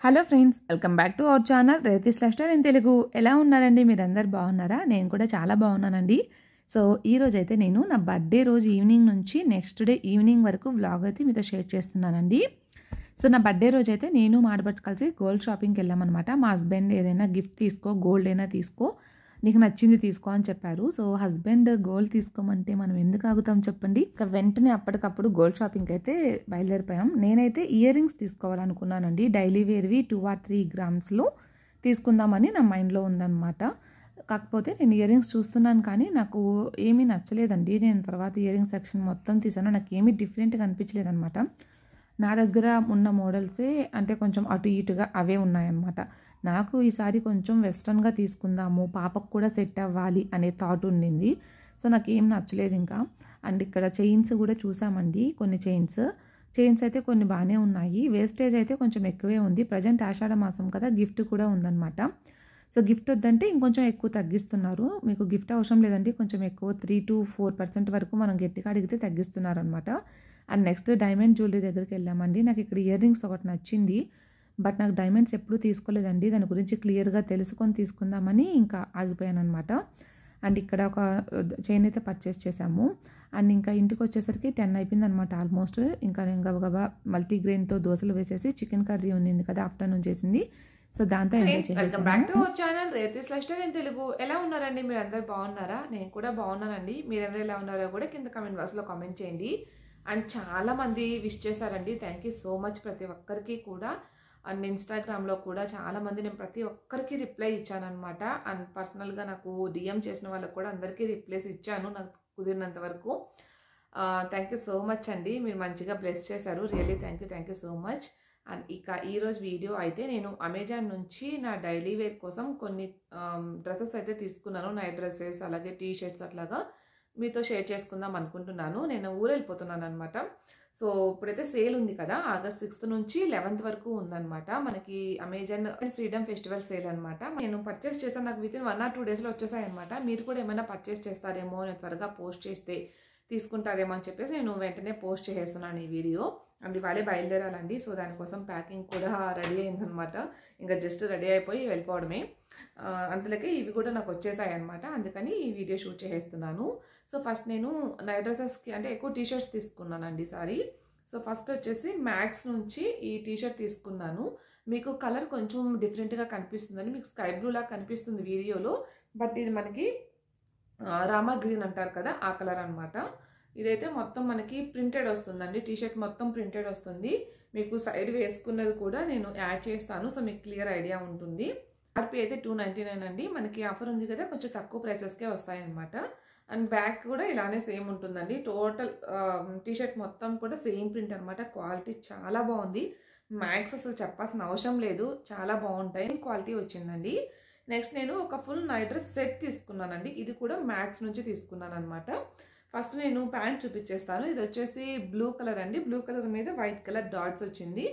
hello friends welcome back to our channel రేతిస్ luster in Telugu ఎలా ఉన్నారండి మీరందరు బాగున్నారా నేను కూడా చాలా బాగున్నానండి సో ఈ రోజు అయితే నేను నా బర్త్డే రోజు ఈవినింగ్ నుంచి నెక్స్ట్ డే ఈవినింగ్ వరకు వ్లాగ్ అయితే మీతో షేర్ చేస్తున్నానండి సో నా బర్త్డే రోజు అయితే నేను మా ఆడపడుచు కలిసి గోల్డ్ షాపింగ్కి వెళ్ళామన్నమాట మా హస్బెండ్ ఏదైనా గిఫ్ట్ తీసుకో గోల్డ్ అయినా తీసుకో నీకు నచ్చింది తీసుకో అని చెప్పారు సో హస్బెండ్ గోల్డ్ తీసుకోమంటే మనం ఎందుకు ఆగుతాం చెప్పండి ఇక వెంటనే అప్పటికప్పుడు గోల్డ్ షాపింగ్కి అయితే బయలుదేరిపోయాం నేనైతే ఇయర్ రింగ్స్ తీసుకోవాలనుకున్నానండి డైలీ వేర్వి టూ ఆర్ త్రీ గ్రామ్స్లో తీసుకుందామని నా మైండ్లో ఉందన్నమాట కాకపోతే నేను ఇయర్ రింగ్స్ చూస్తున్నాను కానీ నాకు ఏమీ నచ్చలేదండి నేను తర్వాత ఇయర్ రింగ్స్ సెక్షన్ మొత్తం తీసాను నాకు ఏమీ డిఫరెంట్గా అనిపించలేదు అనమాట నా దగ్గర ఉన్న మోడల్సే అంటే కొంచెం అటు ఇటుగా అవే ఉన్నాయన్నమాట నాకు ఈసారి కొంచెం వెస్ట్రన్గా తీసుకుందాము పాపకు కూడా సెట్ అవ్వాలి అనే థాట్ ఉండింది సో నాకు ఏం నచ్చలేదు ఇంకా అండ్ ఇక్కడ చైన్స్ కూడా చూసామండి కొన్ని చైన్స్ చైన్స్ అయితే కొన్ని బాగానే ఉన్నాయి వేస్టేజ్ అయితే కొంచెం ఎక్కువే ఉంది ప్రజెంట్ ఆషాఢ మాసం కదా గిఫ్ట్ కూడా ఉందన్నమాట సో గిఫ్ట్ వద్దంటే ఇంకొంచెం ఎక్కువ తగ్గిస్తున్నారు మీకు గిఫ్ట్ అవసరం లేదండి కొంచెం ఎక్కువ త్రీ టు ఫోర్ పర్సెంట్ వరకు మనం గట్టిగా అడిగితే తగ్గిస్తున్నారు అనమాట అండ్ నెక్స్ట్ డైమండ్ జ్యువెలరీ దగ్గరికి వెళ్ళామండి నాకు ఇక్కడ ఇయర్ రింగ్స్ ఒకటి నచ్చింది బట్ నాకు డైమండ్స్ ఎప్పుడూ తీసుకోలేదండి దాని గురించి క్లియర్గా తెలుసుకొని తీసుకుందామని ఇంకా ఆగిపోయాను అనమాట అండ్ ఇక్కడ ఒక చైన్ అయితే పర్చేస్ చేసాము అండ్ ఇంకా ఇంటికి వచ్చేసరికి టెన్ అయిపోయింది అనమాట ఆల్మోస్ట్ ఇంకా నేను గబగబా మల్టీగ్రెయిన్తో దోశలు వేసేసి చికెన్ కర్రీ ఉంది కదా ఆఫ్టర్నూన్ చేసింది సో దాంతో ఎంజాయ్ వెల్కమ్ బ్యాక్ టు చేసేసాను అవర్ ఛానల్ రేతిస్ లస్టర్ ఇన్ తెలుగు ఎలా ఉన్నారండి మీరు అందరు బాగున్నారా నేను కూడా బాగున్నానండి మీరందరూ ఎలా ఉన్నారో కూడా కింద కమెంట్ బాక్స్లో కామెంట్ చేయండి అండ్ చాలా మంది విష్ చేశారండి థ్యాంక్ యూ సో మచ్ ప్రతి ఒక్కరికి కూడా అండ్ ఇన్స్టాగ్రామ్లో కూడా చాలా మంది నేను ప్రతి ఒక్కరికి రిప్లై ఇచ్చానమాట అండ్ పర్సనల్గా నాకు డిఎం చేసిన వాళ్ళకి కూడా అందరికీ రిప్లైస్ ఇచ్చాను నాకు కుదిరినంత వరకు థ్యాంక్ యూ సో మచ్ అండి మీరు మంచిగా బ్లెస్ చేశారు really thank you thank you so much and ఇక ఈరోజు వీడియో అయితే నేను అమెజాన్ నుంచి నా డైలీ వేర్ కోసం కొన్ని డ్రెస్సెస్ అయితే తీసుకున్నాను నైట్ డ్రెస్సెస్ అలాగే టీ షర్ట్స్ అట్లాగా మీతో షేర్ చేసుకుందాం అనుకుంటున్నాను నేను ఊరు వెళ్ళిపోతున్నాను అనమాట సో ఇప్పుడైతే సేల్ ఉంది కదా ఆగస్ట్ సిక్స్త్ నుంచి లెవెన్త్ వరకు ఉందన్నమాట మనకి అమెజాన్ ఫ్రీడమ్ ఫెస్టివల్ సేల్ అనమాట నేను పర్చేస్ చేశాను నాకు within one or two డేస్లో వచ్చేసాయి అనమాట మీరు కూడా ఏమైనా పర్చేస్ చేస్తారేమో నేను త్వరగా పోస్ట్ చేస్తే తీసుకుంటారేమో అని చెప్పేసి నేను వెంటనే పోస్ట్ చేసేస్తున్నాను ఈ వీడియో అండ్ ఇవాళే బయలుదేరాలండి సో దానికోసం ప్యాకింగ్ కూడా రెడీ అయిందనమాట ఇంకా జస్ట్ రెడీ అయిపోయి వెళ్ళిపోవడమే ఆ, అంతలోకే ఇవి కూడా నాకు వచ్చేసాయి అనమాట అందుకని ఈ వీడియో షూట్ చేసేస్తున్నాను సో ఫస్ట్ నేను నైట్ డ్రెస్సెస్కి అంటే ఎక్కువ టీ షర్ట్స్ తీసుకున్నానండి ఈసారి సో ఫస్ట్ వచ్చేసి మ్యాక్స్ నుంచి ఈ టీ షర్ట్ తీసుకున్నాను మీకు కలర్ కొంచెం డిఫరెంట్గా కనిపిస్తుందని మీకు స్కై బ్లూ లాగా కనిపిస్తుంది వీడియోలో బట్ ఇది మనకి ఆ, రామా గ్రీన్ అంటారు కదా ఆ కలర్ అనమాట ఇదైతే మొత్తం మనకి ప్రింటెడ్ వస్తుందండి టీ షర్ట్ మొత్తం ప్రింటెడ్ వస్తుంది మీకు సైడ్ వేసుకున్నది కూడా నేను యాడ్ చేస్తాను సో మీకు క్లియర్ ఐడియా ఉంటుంది ఆర్పీ అయితే టూ నైంటీ నైన్ అండి మనకి ఆఫర్ ఉంది కదా కొంచెం తక్కువ ప్రైసెస్కే వస్తాయన్నమాట అండ్ బ్యాక్ కూడా ఇలానే సేమ్ ఉంటుందండి టోటల్ టీ షర్ట్ మొత్తం కూడా సేమ్ ప్రింట్ అనమాట క్వాలిటీ చాలా బాగుంది మ్యాక్స్ అసలు చెప్పాల్సిన అవసరం లేదు చాలా బాగుంటాయి క్వాలిటీ వచ్చిందండి నెక్స్ట్ నేను ఒక ఫుల్ నైట్ డ్రెస్ సెట్ తీసుకున్నానండి ఇది కూడా మ్యాక్స్ నుంచి తీసుకున్నాను అనమాట ఫస్ట్ నేను ప్యాంట్ చూపించేస్తాను ఇది వచ్చేసి బ్లూ కలర్ అండి బ్లూ కలర్ మీద వైట్ కలర్ డాట్స్ వచ్చింది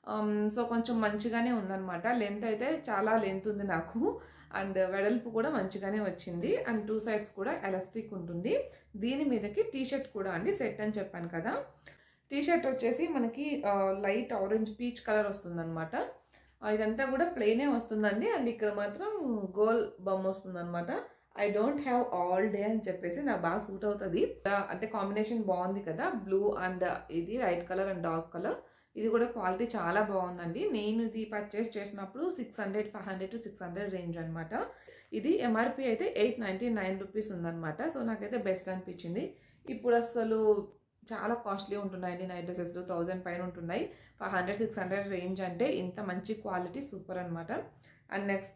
సో కొంచెం మంచిగానే ఉందన్నమాట లెంత్ అయితే చాలా లెంత్ ఉంది నాకు అండ్ వెడల్పు కూడా మంచిగానే వచ్చింది అండ్ టూ సైడ్స్ కూడా ఎలాస్టిక్ ఉంటుంది దీని మీదకి టీ షర్ట్ కూడా అండి సెట్ అని చెప్పాను కదా టీ షర్ట్ వచ్చేసి మనకి లైట్ ఆరెంజ్ పీచ్ కలర్ వస్తుందన్నమాట ఆ, ఇదంతా కూడా ప్లెయినే వస్తుందండి అండ్ ఇక్కడ మాత్రం గోల్ బొమ్మ వస్తుందన్నమాట I don't have all day అని చెప్పేసి నాకు బాగా సూట్ అవుతుంది ఆ, అంటే కాంబినేషన్ బాగుంది కదా బ్లూ అండ్ ఇది white colour and dark colour ఇది కూడా క్వాలిటీ చాలా బాగుందండి నేను ఇది పర్చేస్ చేసినప్పుడు six hundred five hundred to six hundred range అనమాట ఇది ఎంఆర్పి అయితే ఎయిట్ నైంటీ నైన్ రూపీస్ ఉందన్నమాట సో నాకైతే బెస్ట్ అనిపించింది ఇప్పుడు అసలు చాలా కాస్ట్లీ ఉంటున్నాయండి నైట్ డ్రెస్సెస్ థౌజండ్ పైన ఉంటున్నాయి five hundred six hundred range అంటే ఇంత మంచి క్వాలిటీ సూపర్ అనమాట and next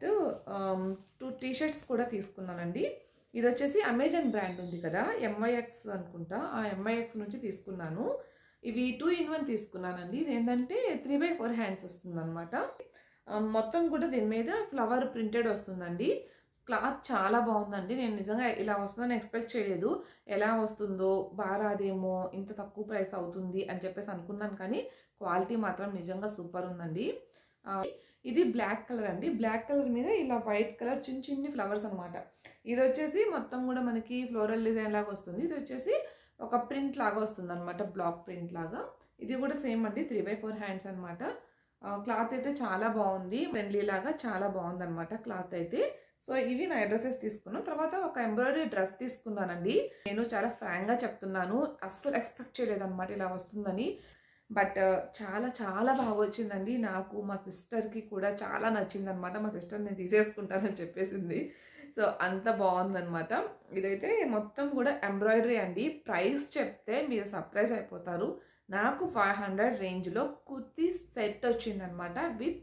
two T shirts కూడా తీసుకున్నానండి ఇది వచ్చేసి అమెజాన్ బ్రాండ్ ఉంది కదా ఎంఐఎక్స్ అనుకుంటా ఆ ఎంఐఎక్స్ నుంచి తీసుకున్నాను ఇవి టూ ఇన్ వన్ తీసుకున్నానండి ఇది ఏంటంటే త్రీ బై ఫోర్ హ్యాండ్స్ వస్తుంది అనమాట మొత్తం కూడా దీని మీద ఫ్లవర్ ప్రింటెడ్ వస్తుందండి క్లాత్ చాలా బాగుందండి నేను నిజంగా ఇలా వస్తుందని ఎక్స్పెక్ట్ చేయలేదు ఎలా వస్తుందో బాగా రాదేమో ఇంత తక్కువ ప్రైస్ అవుతుంది అని చెప్పేసి అనుకున్నాను కానీ క్వాలిటీ మాత్రం నిజంగా సూపర్ ఉందండి ఆ, ఇది బ్లాక్ కలర్ అండి బ్లాక్ కలర్ మీద ఇలా వైట్ కలర్ చిన్న చిన్ని ఫ్లవర్స్ అనమాట ఇది వచ్చేసి మొత్తం కూడా మనకి ఫ్లోరల్ డిజైన్ లాగా వస్తుంది ఇది వచ్చేసి ఒక ప్రింట్ లాగా వస్తుంది అనమాట బ్లాక్ ప్రింట్ లాగా ఇది కూడా సేమ్ అండి త్రీ బై ఫోర్ హ్యాండ్స్ అనమాట క్లాత్ అయితే చాలా బాగుంది ఫ్రెండ్లీ లాగా చాలా బాగుంది అనమాట క్లాత్ అయితే సో ఇవి నా డ్రెస్సెస్ తీసుకున్నాను తర్వాత ఒక ఎంబ్రాయిడరీ డ్రెస్ తీసుకున్నానండి నేను చాలా ఫ్రాంక్గా చెప్తున్నాను అస్సలు ఎక్స్పెక్ట్ చేయలేదన్నమాట ఇలా వస్తుందని బట్ చాలా చాలా బాగా వచ్చిందండి నాకు మా సిస్టర్కి కూడా చాలా నచ్చింది అనమాట మా సిస్టర్ నేను తీసేసుకుంటానని చెప్పేసింది సో అంత బాగుందనమాట ఇదైతే మొత్తం కూడా ఎంబ్రాయిడరీ అండి ప్రైస్ చెప్తే మీరు సర్ప్రైజ్ అయిపోతారు నాకు ఫైవ్ హండ్రెడ్ రేంజ్లో కుర్తీ సెట్ వచ్చిందనమాట విత్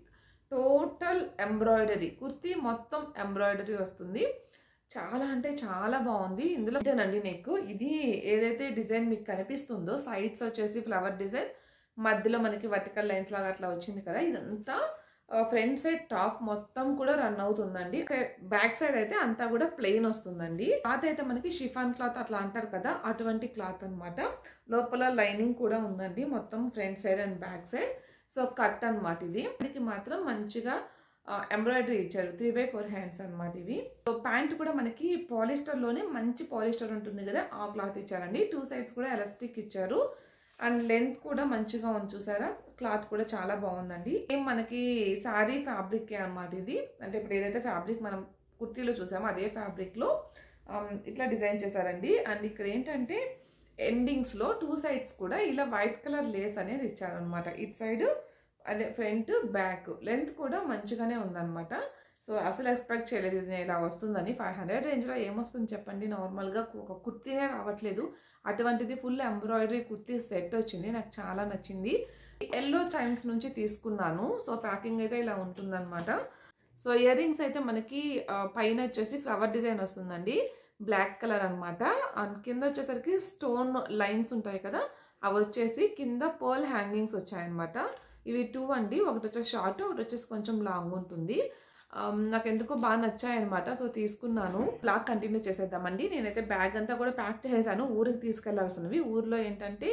టోటల్ ఎంబ్రాయిడరీ కుర్తీ మొత్తం ఎంబ్రాయిడరీ వస్తుంది చాలా అంటే చాలా బాగుంది ఇందులో ఇదేనండి నెక్ ఇది ఏదైతే డిజైన్ మీకు కనిపిస్తుందో సైడ్స్ వచ్చేసి ఫ్లవర్ డిజైన్ మధ్యలో మనకి వర్టికల్ లైన్స్ లాగా అట్లా వచ్చింది కదా ఇదంతా ఫ్రంట్ సైడ్ టాప్ మొత్తం కూడా రన్ అవుతుందండి బ్యాక్ సైడ్ అయితే అంతా కూడా ప్లెయిన్ వస్తుందండి క్లాత్ అయితే మనకి షిఫాన్ క్లాత్ అట్లా అంటారు కదా అటువంటి క్లాత్ అనమాట లోపల లైనింగ్ కూడా ఉందండి మొత్తం front side and back side so cut అనమాట ఇది దీనికి మాత్రం మంచిగా ఎంబ్రాయిడరీ ఇచ్చారు త్రీ బై ఫోర్ హ్యాండ్స్ అనమాట ఇవి సో ప్యాంట్ కూడా మనకి పాలిస్టర్లోనే మంచి పాలిస్టర్ ఉంటుంది కదా ఆ క్లాత్ ఇచ్చారండి టూ సైడ్స్ కూడా ఎలాస్టిక్ ఇచ్చారు అండ్ లెంత్ కూడా మంచిగా ఉంది చూసారా క్లాత్ కూడా చాలా బాగుందండి ఏం మనకి శారీ ఫ్యాబ్రిక్ అనమాట ఇది అంటే ఇప్పుడు ఏదైతే ఫ్యాబ్రిక్ మనం కుర్తీలో చూసామో అదే ఫ్యాబ్రిక్లో ఇట్లా డిజైన్ చేశారండి అండ్ ఇక్కడ ఏంటంటే ఎండింగ్స్లో టూ సైడ్స్ కూడా ఇలా వైట్ కలర్ లేస్ అనేది ఇచ్చారనమాట ఇట్ సైడ్ అదే ఫ్రంట్ బ్యాక్ లెంత్ కూడా మంచిగానే ఉందన్నమాట సో అసలు ఎక్స్పెక్ట్ చేయలేదు ఇది ఇలా వస్తుందని ఫైవ్ హండ్రెడ్ రేంజ్లో ఏమొస్తుంది చెప్పండి నార్మల్గా ఒక కుర్తీనే రావట్లేదు అటువంటిది ఫుల్ ఎంబ్రాయిడరీ కుర్తీ సెట్ వచ్చింది నాకు చాలా నచ్చింది ఎల్లో చైన్స్ నుంచి తీసుకున్నాను సో ప్యాకింగ్ అయితే ఇలా ఉంటుందన్నమాట సో ఇయర్ రింగ్స్ అయితే మనకి పైన వచ్చేసి ఫ్లవర్ డిజైన్ వస్తుందండి బ్లాక్ కలర్ అనమాట అండ్ కింద వచ్చేసరికి స్టోన్ లైన్స్ ఉంటాయి కదా అవి వచ్చేసి కింద పర్ల్ హ్యాంగింగ్స్ వచ్చాయన్నమాట ఇవి టూ అండి ఒకటి వచ్చేసి షార్ట్ ఒకటి వచ్చేసి కొంచెం లాంగ్ ఉంటుంది నాకు ఎందుకో బాగా నచ్చాయన్నమాట సో తీసుకున్నాను బ్లాగ్ కంటిన్యూ చేసేద్దామండి నేనైతే బ్యాగ్ అంతా కూడా ప్యాక్ చేసేసాను ఊరికి తీసుకెళ్లాల్సినవి ఊర్లో ఏంటంటే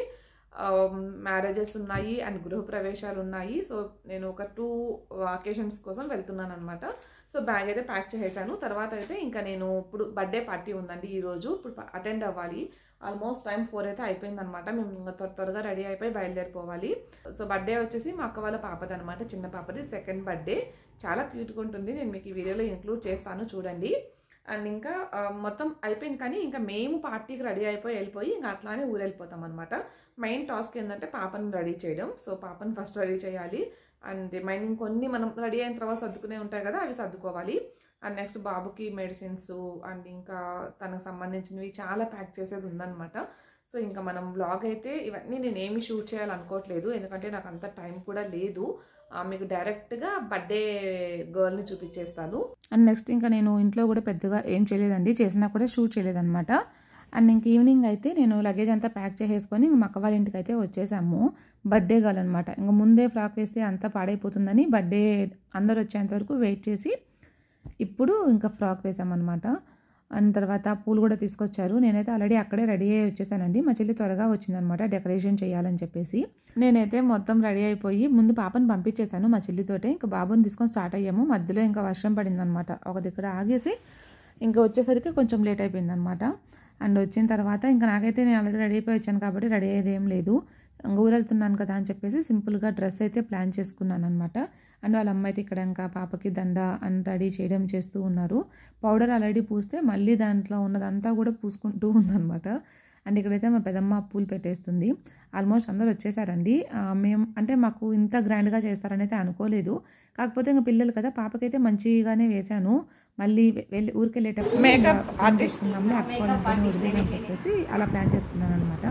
మ్యారేజెస్ ఉన్నాయి అండ్ గృహప్రవేశాలు ఉన్నాయి సో నేను ఒక టూ అకేషన్స్ కోసం వెళ్తున్నాను అనమాట సో బ్యాగ్ అయితే ప్యాక్ చేసేసాను తర్వాత అయితే ఇంకా నేను ఇప్పుడు బర్త్డే పార్టీ ఉందండి ఈరోజు ఇప్పుడు అటెండ్ అవ్వాలి ఆల్మోస్ట్ టైం ఫోర్ అయితే అయిపోయిందనమాట మేము ఇంకా త్వర త్వరగా రెడీ అయిపోయి బయలుదేరిపోవాలి సో బర్త్డే వచ్చేసి మా అక్క వాళ్ళ పాపది అనమాట చిన్న పాపది సెకండ్ బర్త్డే చాలా క్యూట్గా ఉంటుంది నేను మీకు ఈ వీడియోలో ఇంక్లూడ్ చేస్తాను చూడండి అండ్ ఇంకా మొత్తం అయిపోయింది కానీ ఇంకా మేము పార్టీకి రెడీ అయిపోయి వెళ్ళిపోయి ఇంకా అట్లానే ఊరు వెళ్ళిపోతాం అనమాట మెయిన్ టాస్క్ ఏంటంటే పాపను రెడీ చేయడం సో పాపను ఫస్ట్ రెడీ చేయాలి అండ్ రిమైనింగ్ కొన్ని మనం రెడీ అయిన తర్వాత సర్దుకునే ఉంటాయి కదా అవి సర్దుకోవాలి అండ్ నెక్స్ట్ బాబుకి మెడిసిన్స్ అండ్ ఇంకా తనకు సంబంధించినవి చాలా ప్యాక్ చేసేది ఉందన్నమాట సో ఇంకా మనం వ్లాగ్ అయితే ఇవన్నీ నేను ఏమి షూట్ చేయాలనుకోవట్లేదు ఎందుకంటే నాకు అంత టైం కూడా లేదు మీకు డైరెక్ట్గా బర్త్డే గర్ల్ని చూపించేస్తాను అండ్ నెక్స్ట్ ఇంకా నేను ఇంట్లో కూడా పెద్దగా ఏం చేయలేదండి చేసినా కూడా షూట్ చేయలేదన్నమాట అండ్ ఇంక ఈవినింగ్ అయితే నేను లగేజ్ అంతా ప్యాక్ చేసేసుకొని ఇంక మక్క వాళ్ళ ఇంటికి అయితే వచ్చేసాము బర్త్డే గర్ల్ అనమాట ఇంకా ముందే ఫ్రాక్ వేస్తే అంతా పాడైపోతుందని బర్త్డే అందరు వచ్చేంత వరకు వెయిట్ చేసి ఇప్పుడు ఇంకా ఫ్రాక్ వేసామన్నమాట అండ్ తర్వాత పూలు కూడా తీసుకొచ్చారు నేనైతే ఆల్రెడీ అక్కడే రెడీ అయ్యి వచ్చేసానండి మా చెల్లి త్వరగా వచ్చిందనమాట డెకరేషన్ చేయాలని చెప్పేసి నేనైతే మొత్తం రెడీ అయిపోయి ముందు పాపని పంపించేశాను మా చెల్లితోటే ఇంకా బాబుని తీసుకొని స్టార్ట్ అయ్యాము మధ్యలో ఇంకా వర్షం పడిందనమాట ఒక దగ్గర ఆగేసి ఇంకా వచ్చేసరికి కొంచెం లేట్ అయిపోయిందనమాట అండ్ వచ్చిన తర్వాత ఇంకా నాకైతే నేను ఆల్రెడీ రెడీ అయిపోయి వచ్చాను కాబట్టి రెడీ అయ్యేది ఏం లేదు ఊరెళ్తున్నాను కదా అని చెప్పేసి సింపుల్గా డ్రెస్ అయితే ప్లాన్ చేసుకున్నాను అనమాట అండ్ వాళ్ళ అమ్మ అయితే ఇక్కడ ఇంకా పాపకి దండ అండ్ రెడీ చేయడం చేస్తూ ఉన్నారు పౌడర్ ఆల్రెడీ పూస్తే మళ్ళీ దాంట్లో ఉన్నదంతా కూడా పూసుకుంటూ ఉందన్నమాట అండ్ ఇక్కడైతే మా పెదమ్మ పూలు పెట్టేస్తుంది ఆల్మోస్ట్ అందరూ వచ్చేసారండి మేము అంటే మాకు ఇంత గ్రాండ్గా చేస్తారని అయితే అనుకోలేదు కాకపోతే ఇంకా పిల్లలు కదా పాపకైతే మంచిగానే వేశాను మళ్ళీ వెళ్ళి ఊరికి వెళ్ళేటప్పుడు Makeup ప్లాన్ చేసుకున్నాము అక్కడ అని చెప్పేసి అలా ప్లాన్ చేసుకున్నాను అనమాట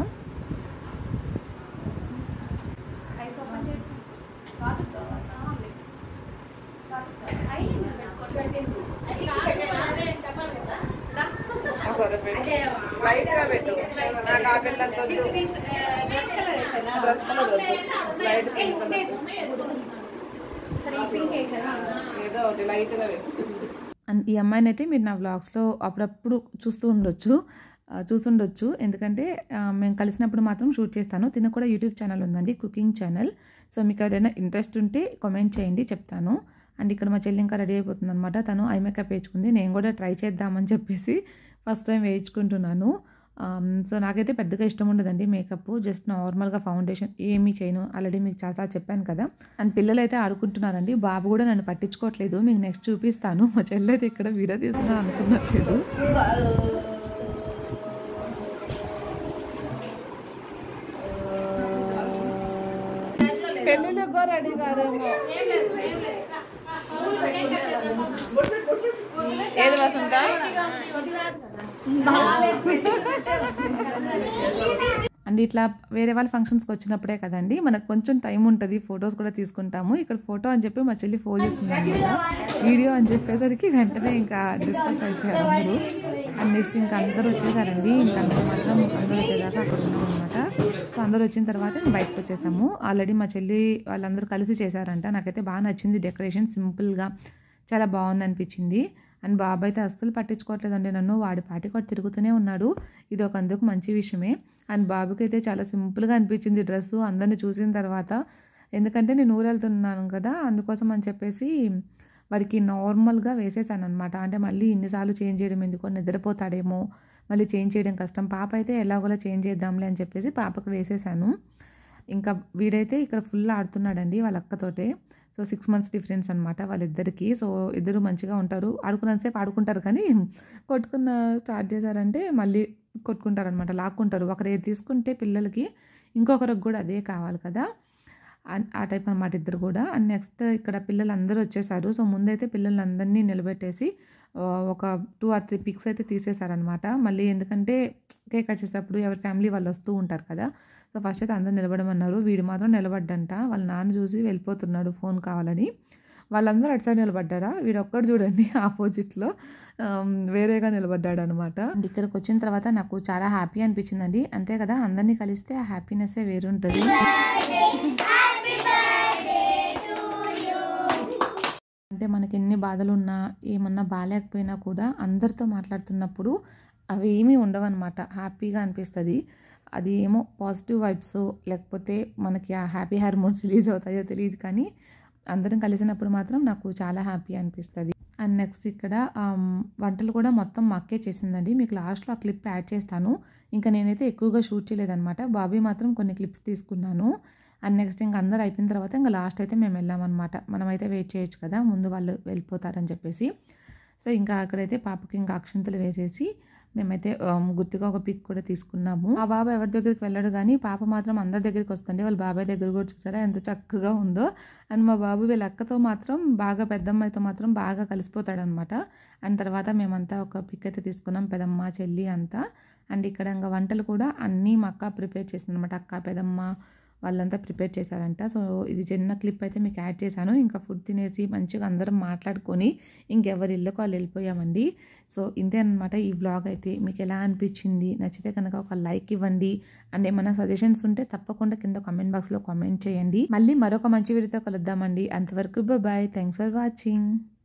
సరే పెట్టు లైట్గా పెట్టు నాకు ఆ పిల్లలతో డ్రెస్ కలర్ వద్దు లైట్ పింక్ కలర్ ఏదో ఒకటి లైట్గా వేసు అండ్ ఈ అమ్మాయిని అయితే మీరు నా వ్లాగ్స్లో అప్పుడప్పుడు చూస్తూ ఉండొచ్చు ఆ, చూస్తుండొచ్చు ఎందుకంటే ఆ, మేము కలిసినప్పుడు మాత్రం షూట్ చేస్తాను తిన కూడా యూట్యూబ్ ఛానల్ ఉందండి కుకింగ్ ఛానల్ సో మీకు ఏదైనా ఇంట్రెస్ట్ ఉంటే కామెంట్ చేయండి చెప్తాను అండ్ ఇక్కడ మా చెల్లి ఇంకా రెడీ అయిపోతుంది అనమాట తను ఐ మేకప్ వేయించుకుంది నేను కూడా ట్రై చేద్దామని చెప్పేసి ఫస్ట్ టైం వేయించుకుంటున్నాను సో నాకైతే పెద్దగా ఇష్టం ఉండదండి మేకప్ జస్ట్ నార్మల్గా ఫౌండేషన్ ఏమీ చేయను ఆల్రెడీ మీకు చాలాసార్లు చెప్పాను కదా అండ్ పిల్లలు అయితే ఆడుకుంటున్నారండి బాబు కూడా నన్ను పట్టించుకోవట్లేదు మీకు నెక్స్ట్ చూపిస్తాను మా చెల్లి అయితే ఇక్కడ వీడియో తీస్తున్నా అనుకున్నట్లేదు పెళ్ళిళ్ళకో రెడీ గారేమో ఏది వసంత అండ్ ఇట్లా వేరే వాళ్ళ ఫంక్షన్స్కి వచ్చినప్పుడే కదండి మనకు కొంచెం టైం ఉంటుంది ఫొటోస్ కూడా తీసుకుంటాము ఇక్కడ ఫోటో అని చెప్పి మా చెల్లి ఫోన్ చేస్తుంది అనమాట వీడియో అని చెప్పేసరికి వెంటనే ఇంకా డిస్కస్ అయిపోయారు అందరూ అండ్ నెక్స్ట్ ఇంకా అందరూ వచ్చేసారండి ఇంకా అందరూ మాత్రం అందరూ వచ్చేదాకా అక్కడ ఉన్నాం అనమాట సో అందరూ వచ్చిన తర్వాత మేము బయటకు వచ్చేసాము ఆల్రెడీ మా చెల్లి వాళ్ళందరూ కలిసి చేశారంట నాకైతే బాగా నచ్చింది డెకరేషన్ సింపుల్గా చాలా బాగుంది అనిపించింది అండ్ బాబు అయితే అస్సలు పట్టించుకోవట్లేదండి నన్ను వాడి పాటి కూడా తిరుగుతూనే ఉన్నాడు ఇది ఒక అందుకు మంచి విషయమే అండ్ బాబుకి అయితే చాలా సింపుల్గా అనిపించింది డ్రెస్సు అందరిని చూసిన తర్వాత ఎందుకంటే నేను ఊరు వెళ్తున్నాను కదా అందుకోసం అని చెప్పేసి వాడికి నార్మల్గా వేసేసాను అనమాట అంటే మళ్ళీ ఇన్నిసార్లు చేంజ్ చేయడం ఎందుకో నిద్రపోతాడేమో మళ్ళీ చేంజ్ చేయడం కష్టం పాప అయితే ఎలాగోలా చేంజ్ చేద్దాంలే అని చెప్పేసి పాపకు వేసేసాను ఇంకా వీడైతే ఇక్కడ ఫుల్ ఆడుతున్నాడండి వాళ్ళ అక్కతోటే సో సిక్స్ మంత్స్ డిఫరెన్స్ అనమాట వాళ్ళిద్దరికి సో ఇద్దరు మంచిగా ఉంటారు ఆడుకున్నంతసేపు ఆడుకుంటారు కానీ కొట్టుకున్న స్టార్ట్ చేశారంటే మళ్ళీ కొట్టుకుంటారు అనమాట లాక్కుంటారు ఒకరు ఏది తీసుకుంటే పిల్లలకి ఇంకొకరికి కూడా అదే కావాలి కదా అన్- ఆ టైప్ అనమాట ఇద్దరు కూడా అండ్ నెక్స్ట్ ఇక్కడ పిల్లలు అందరూ వచ్చేసారు సో ముందైతే పిల్లలందరినీ నిలబెట్టేసి ఆ, ఒక టూ ఆర్ త్రీ పిక్స్ అయితే తీసేశారనమాట మళ్ళీ ఎందుకంటే కేక్ కట్ చేసేటప్పుడు ఎవరి ఫ్యామిలీ వాళ్ళు వస్తూ ఉంటారు కదా సో ఫస్ట్ అయితే అందరూ నిలబడమన్నారు వీడు మాత్రం నిలబడ్డంట వాళ్ళ నాన్న చూసి వెళ్ళిపోతున్నాడు ఫోన్ కావాలని వాళ్ళందరూ అటు సైడ్ నిలబడ్డారా వీడు ఒక్కడు చూడండి ఆపోజిట్లో వేరేగా నిలబడ్డాడు అనమాట ఇక్కడికి వచ్చిన తర్వాత నాకు చాలా హ్యాపీ అనిపించిందండి అంతే కదా అందరినీ కలిస్తే ఆ హ్యాపీనెస్సే వేరుంటుంది అంటే మనకి ఎన్ని బాధలు ఉన్నా ఏమన్నా బాగాలేకపోయినా కూడా అందరితో మాట్లాడుతున్నప్పుడు అవి ఏమీ ఉండవన్నమాట హ్యాపీగా అనిపిస్తుంది అది ఏమో పాజిటివ్ వైబ్స్ లేకపోతే మనకి ఆ హ్యాపీ హార్మోన్స్ రిలీజ్ అవుతాయో తెలియదు కానీ అందరం కలిసినప్పుడు మాత్రం నాకు చాలా హ్యాపీ అనిపిస్తుంది అండ్ నెక్స్ట్ ఇక్కడ ఆమ్, వంటలు కూడా మొత్తం మా అక్కే చేసిందండి మీకు లాస్ట్లో ఆ క్లిప్ యాడ్ చేస్తాను ఇంకా నేనైతే ఎక్కువగా షూట్ చేయలేదన్నమాట బాబీ మాత్రం కొన్ని క్లిప్స్ తీసుకున్నాను అండ్ నెక్స్ట్ ఇంకా అందరు అయిపోయిన తర్వాత ఇంకా లాస్ట్ అయితే మేము వెళ్ళామన్నమాట మనమైతే వెయిట్ చేయొచ్చు కదా ముందు వాళ్ళు వెళ్ళిపోతారని చెప్పేసి సో ఇంకా అక్కడైతే పాపకి ఇంకా అక్షంతలు వేసేసి మేమైతే ఆమ్, గుర్తుగా ఒక పిక్ కూడా తీసుకున్నాము ఆ బాబా ఎవరి దగ్గరికి వెళ్ళాడు కానీ పాప మాత్రం అందరి దగ్గరికి వస్తుంది వాళ్ళ బాబాయ్ దగ్గర కూడా చూసారా ఎంత చక్కగా ఉందో అండ్ మా బాబు వీళ్ళ అక్కతో మాత్రం బాగా పెద్దమ్మాయితో మాత్రం బాగా కలిసిపోతాడనమాట అండ్ తర్వాత మేమంతా ఒక పిక్ అయితే తీసుకున్నాం పెదమ్మ చెల్లి అంతా అండ్ ఇక్కడ ఇంకా వంటలు కూడా అన్నీ మా అక్క ప్రిపేర్ చేసింది అనమాట అక్క పెదమ్మ వాళ్ళంతా ప్రిపేర్ చేశారంట సో ఇది చిన్న క్లిప్ అయితే మీకు యాడ్ చేశాను ఇంకా ఫుడ్ తినేసి మంచిగా అందరం మాట్లాడుకొని ఇంకెవరి ఇళ్ళకు వాళ్ళు వెళ్ళిపోయామండి సో ఇంతే అనమాట ఈ బ్లాగ్ అయితే మీకు ఎలా అనిపించింది నచ్చితే కనుక ఒక లైక్ ఇవ్వండి అండ్ ఏమైనా సజెషన్స్ ఉంటే తప్పకుండా కింద కామెంట్ బాక్స్లో కామెంట్ చేయండి మళ్ళీ మరొక మంచి వీడియోతో కలుద్దామండి అంతవరకు బాయ్ థ్యాంక్స్ ఫర్ వాచింగ్